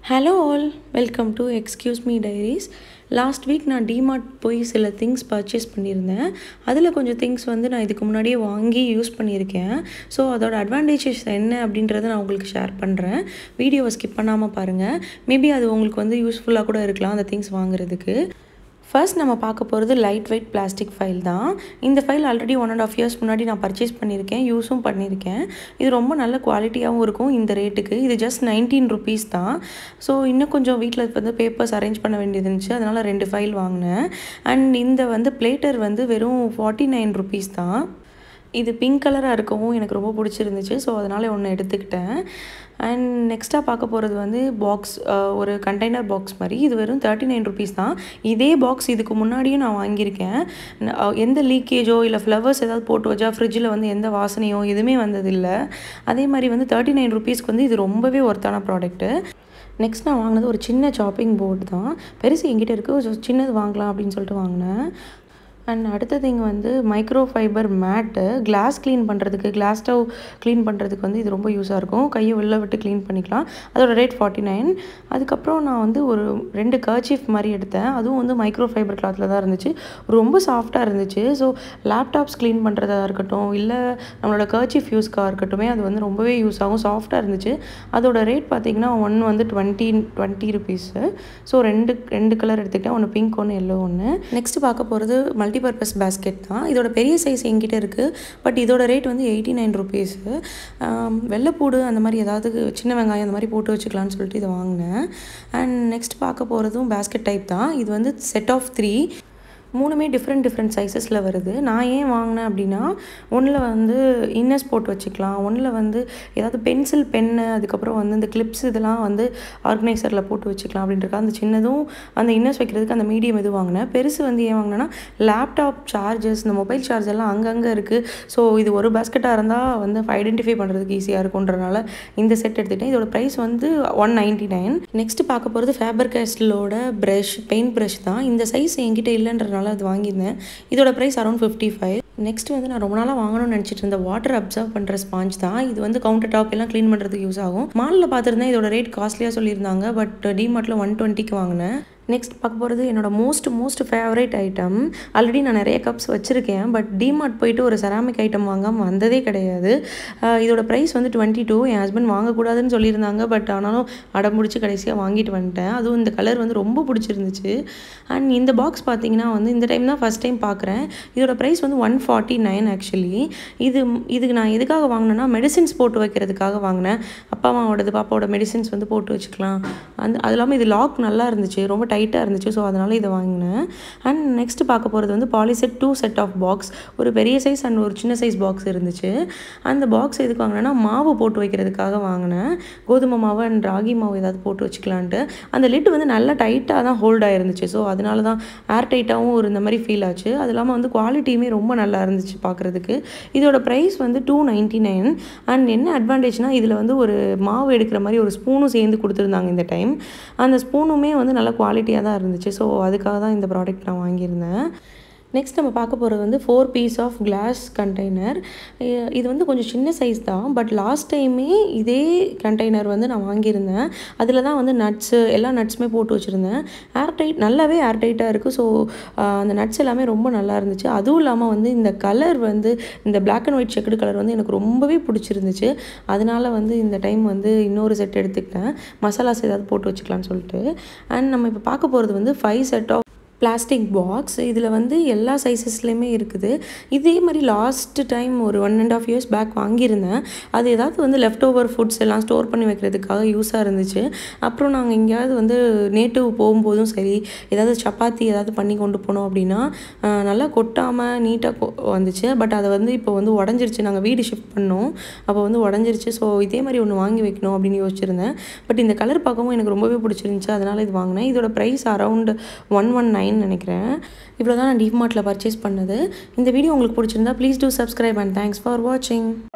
hello all welcome to excuse me diaries last week நான் DMart போய் சில things purchase பண்ணியிருந்தேன் அதில் கொஞ்சம் திங்ஸ் வந்து நான் இதுக்கு முன்னாடியே வாங்கி யூஸ் பண்ணியிருக்கேன் ஸோ அதோட அட்வான்டேஜஸ் என்ன அப்படின்றத நான் உங்களுக்கு ஷேர் பண்ணுறேன் வீடியோவை ஸ்கிப் பண்ணாமல் பாருங்கள் மேபி அது உங்களுக்கு வந்து யூஸ்ஃபுல்லாக கூட இருக்கலாம் அந்த திங்ஸ் வாங்குறதுக்கு ஃபர்ஸ்ட் நம்ம பார்க்க போகிறது லைட் வெயிட் பிளாஸ்டிக் ஃபைல் தான் இந்த file already one and half years முன்னாடி நான் பர்ச்சேஸ் பண்ணியிருக்கேன் யூஸும் பண்ணியிருக்கேன் இது ரொம்ப நல்ல குவாலிட்டியாகவும் இருக்கும் இந்த ரேட்டுக்கு இது ஜஸ்ட் நைன்டீன் ருபீஸ் தான் ஸோ இன்னும் கொஞ்சம் வீட்டில் வந்து பேப்பர்ஸ் அரேஞ்ச் பண்ண வேண்டியது இருந்துச்சு அதனால் ரெண்டு ஃபைல் வாங்கினேன் அண்ட் இந்த வந்து பிளேட்டர் வந்து வெறும் ஃபார்ட்டி நைன் ருபீஸ் தான் இது பிங்க் கலராக இருக்கவும் எனக்கு ரொம்ப பிடிச்சிருந்துச்சு ஸோ அதனால் ஒன்று எடுத்துக்கிட்டேன் அண்ட் நெக்ஸ்ட்டாக பார்க்க போகிறது வந்து பாக்ஸ் ஒரு கண்டெய்னர் பாக்ஸ் மாதிரி இது வெறும் தேர்ட்டி நைன் ருபீஸ் தான் இதே பாக்ஸ் இதுக்கு முன்னாடியும் நான் வாங்கியிருக்கேன் ந- அஹ் எந்த லீக்கேஜோ இல்லை ஃப்ளவர்ஸ் ஏதாவது போட்டு வச்சா ஃப்ரிட்ஜில் வந்து எந்த வாசனையோ எதுவுமே வந்ததில்லை அதே மாதிரி வந்து தேர்ட்டி நைன் ருபீஸ்க்கு வந்து இது ரொம்பவே ஒர்த்தான ப்ராடக்ட்டு நெக்ஸ்ட் நான் வாங்கினது ஒரு சின்ன சாப்பிங் போர்டு தான் பெருசு என்கிட்ட இருக்குது ஒரு சின்னது வாங்கலாம் அப்படின்னு சொல்லிட்டு வாங்கினேன் அண்ட் அடுத்த திங் வந்து micro fibre mat glass clean பண்ணுறதுக்கு கிளாஸ் ஸ்டவ் க்ளீன் பண்ணுறதுக்கு வந்து இது ரொம்ப யூஸாக இருக்கும் கையை வெளில விட்டு க்ளீன் பண்ணிக்கலாம் அதோட ரேட் ஃபார்ட்டி நைன் அதுக்கப்புறம் நான் வந்து ஒரு ரெண்டு கர்ச்சீஃப் மாதிரி எடுத்தேன் அதுவும் வந்து மைக்ரோ ஃபைபர் கிளாத்தில் தான் இருந்துச்சு ரொம்ப சாஃப்டாக இருந்துச்சு ஸோ லேப்டாப்ஸ் க்ளீன் பண்ணுறதா இருக்கட்டும் இல்லை நம்மளோட கர்ச்சீஃப் யூஸ்க்காக இருக்கட்டுமே அது வந்து ரொம்பவே யூஸ் ஆகும் சாஃப்டாக இருந்துச்சு அதோட ரேட் பார்த்தீங்கன்னா ஒன்று வந்து டுவெண்ட்டி டுவெண்ட்டி ருபீஸு ஸோ ரெண்டு ரெண்டு கலர் எடுத்துக்கிட்டேன் ஒன்று பிங்க் ஒன்று எல்லோ ஒன்று நெக்ஸ்ட் பார்க்க போகிறது மல்டிபர்பஸ் பேஸ்கெட் தான் இதோட பெரிய சைஸ் என்கிட்ட இருக்குது பட் இதோட ரேட் வந்து எயிட்டி நைன் ருபீஸு வெள்ளைப்பூடு அந்த மாதிரி ஏதாவது சின்ன வெங்காயம் அந்த மாதிரி போட்டு வச்சுக்கலாம்னு சொல்லிட்டு இதை வாங்கினேன் அண்ட் நெக்ஸ்ட் பார்க்க போகிறதும் பேஸ்கெட் டைப் தான் இது வந்து செட் ஆஃப் த்ரீ மூணுமே டிஃப்ரெண்ட் டிஃப்ரெண்ட் சைஸஸில் வருது நான் ஏன் வாங்கினேன் அப்படின்னா ஒன்றில் வந்து இன்னர்ஸ் போட்டு வச்சுக்கலாம் ஒன்றில் வந்து ஏதாவது பென்சில் பென்னு அதுக்கப்புறம் வந்து இந்த கிளிப்ஸ் இதெல்லாம் வந்து ஆர்கனைசரில் போட்டு வச்சுக்கலாம் அப்படின்றக்கா அந்த சின்னதும் அந்த இன்னர்ஸ் வைக்கிறதுக்கு அந்த மீடியம் இது வாங்கினேன் பெருசு வந்து ஏன் வாங்கினேன்னா லேப்டாப் சார்ஜஸ் இந்த மொபைல் சார்ஜ் எல்லாம் அங்கங்கே இருக்குது ஸோ இது ஒரு பேஸ்கெட்டாக இருந்தால் வந்து ஐடென்டிஃபை பண்ணுறதுக்கு ஈஸியாக இருக்குன்றனால இந்த செட் எடுத்துக்கிட்டேன் இதோட ப்ரைஸ் வந்து ஒன் நைன்ட்டி நைன் நெக்ஸ்ட் பார்க்க போகிறது ஃபேபர் கேஸ்டலோட ப்ரஷ் பெயிண்ட் ப்ரஷ் தான் இந்த சைஸ் என்கிட்ட இல்லைன்றனால அது வாங்கியிருந்தேன் இதோட price around fifty five next வந்து நான் ரொம்ப நாளாக வாங்கணும்னு நினச்சிட்டு இருந்த வாட்டர் அப்சர்வ் பண்ணுற ஸ்பாஞ்ச் தான் இது வந்து கவுண்டர் டாப் எல்லாம் க்ளீன் பண்ணுறதுக்கு யூஸ் ஆகும் மாலில் பார்த்துருந்தேன் இதோட ரேட் காஸ்ட்லியாக சொல்லியிருந்தாங்க பட் டிமார்ட்டில் ஒன் டுவெண்ட்டிக்கு வாங்கினேன் நெக்ஸ்ட் பார்க்க போகிறது என்னோட most most favourite item already நான் நிறைய கப்ஸ் வச்சுருக்கேன் பட் டிமார்ட் போயிட்டு ஒரு செராமிக் ஐட்டம் வாங்காமல் வந்ததே கிடையாது அஹ் இதோட ப்ரைஸ் வந்து டுவெண்ட்டி டூ என் ஹஸ்பண்ட் வாங்கக்கூடாதுன்னு சொல்லியிருந்தாங்க பட் ஆனாலும் அடம் பிடிச்சி கடைசியாக வாங்கிட்டு வந்துட்டேன் அதுவும் இந்த கலர் வந்து ரொம்ப பிடிச்சிருந்துச்சு அண்ட் இந்த பாக்ஸ் பார்த்தீங்கன்னா வந்து இந்த டைம் தான் ஃபஸ்ட் டைம் பார்க்குறேன் இதோட ப்ரைஸ் வந்து ஒன் ஃபார்ட்டி நைன் ஆக்சுவலி இது இதுக்கு நான் எதுக்காக வாங்கினேன்னா மெடிசின்ஸ் போட்டு வைக்கிறதுக்காக வாங்கினேன் அப்பா அம்மாவோடது பாப்பாவோட மெடிசின்ஸ் வந்து போட்டு வச்சுக்கலாம் அந்த அது இல்லாமல் இது லாக் நல்லா இருந்துச்சு ரொம்ப டைட்டாக இருந்துச்சு ஸோ அதனால் இதை வாங்கினேன் அண்ட் நெக்ஸ்ட் பார்க்க போகிறது வந்து பாலிசெட் டூ செட் ஆஃப் பாக்ஸ் ஒரு பெரிய சைஸ் அண்ட் ஒரு சின்ன சைஸ் பாக்ஸ் இருந்துச்சு அந்த பாக்ஸ் எதுக்கு வாங்கினேன்னா மாவு போட்டு வைக்கிறதுக்காக வாங்கினேன் கோதுமை மாவு அண்ட் ராகி மாவு ஏதாவது போட்டு வச்சுக்கலான்ட்டு அந்த லிட் வந்து நல்லா டைட்டாக தான் ஹோல்ட் ஆயிருந்துச்சு ஸோ அதனால தான் ஏர் டைட்டாகவும் ஒரு இந்த மாதிரி ஃபீல் ஆச்சு அது இல்லாமல் வந்து குவாலிட்டியுமே ரொம்ப நல்லா இருந்துச்சு பார்க்குறதுக்கு இதோட ப்ரைஸ் வந்து டூ நைன்ட்டி நைன் அண்ட் என்ன அட்வான்டேஜ்னால் இதில் வந்து ஒரு மாவு எடுக்கிற மாதிரி ஒரு ஸ்பூனும் சேர்ந்து கொடுத்துருந்தாங்க இந்த டைம் அந்த ஸ்பூனுமே வந்து நல்ல குவாலிட்டியாக தான் இருந்துச்சு ஸோ அதுக்காக தான் இந்த ப்ராடக்ட் நான் வாங்கியிருந்தேன் நெக்ஸ்ட் நம்ம பார்க்க போகிறது வந்து four piece of glass container இது வந்து கொஞ்சம் சின்ன சைஸ் தான் பட் லாஸ்ட் டைமே இதே கண்டெய்னர் வந்து நான் வாங்கியிருந்தேன் அதில் தான் வந்து நட்ஸு எல்லா நட்ஸுமே போட்டு வச்சுருந்தேன் ஏர் டைட் நல்லாவே ஏர் டைட்டாக இருக்குது ஸோ அந்த நட்ஸ் எல்லாமே ரொம்ப நல்லா இருந்துச்சு அதுவும் இல்லாமல் வந்து இந்த கலர் வந்து இந்த Black and white checked colour வந்து எனக்கு ரொம்பவே பிடிச்சிருந்துச்சு அதனால வந்து இந்த டைம் வந்து இன்னொரு செட் எடுத்துக்கிட்டேன் மசாலாஸ் ஏதாவது போட்டு வச்சுக்கலாம்னு சொல்லிட்டு அண்ட் நம்ம இப்போ பார்க்க போகிறது வந்து five set of plastic box இதில் வந்து எல்லா சைஸஸ்லேயுமே இருக்குது இதே மாதிரி லாஸ்ட் டைம் ஒரு one and half years back வாங்கியிருந்தேன் அது ஏதாவது வந்து லெஃப்ட் ஓவர் ஃபுட்ஸ் எல்லாம் ஸ்டோர் பண்ணி வைக்கிறதுக்காக யூஸாக இருந்துச்சு அப்புறம் நாங்கள் எங்கேயாவது வந்து நேட்டிவ் போகும்போதும் சரி ஏதாவது சப்பாத்தி ஏதாவது பண்ணி கொண்டு போனோம் அப்படின்னா ஆஹ், நல்லா கொட்டாமல் நீட்டாக வந்துச்சு பட் அதை வந்து இப்போ வந்து உடஞ்சிருச்சு நாங்கள் வீடு ஷிஃப்ட் பண்ணோம் அப்போ வந்து உடஞ்சிருச்சு ஸோ இதே மாதிரி ஒன்று வாங்கி வைக்கணும் அப்படின்னு யோசிச்சிருந்தேன் பட் இந்த கலர் பார்க்கவும் எனக்கு ரொம்பவே பிடிச்சிருந்துச்சு அதனால் இது வாங்கினேன் இதோட price around one one nine நினைக்கிறேன் இவ்வளோ தான் நான் டிமார்ட்டில் பர்ச்சேஸ் பண்ணது இந்த வீடியோ உங்களுக்கு பிடிச்சிருந்தா please do subscribe and thanks for வாட்சிங்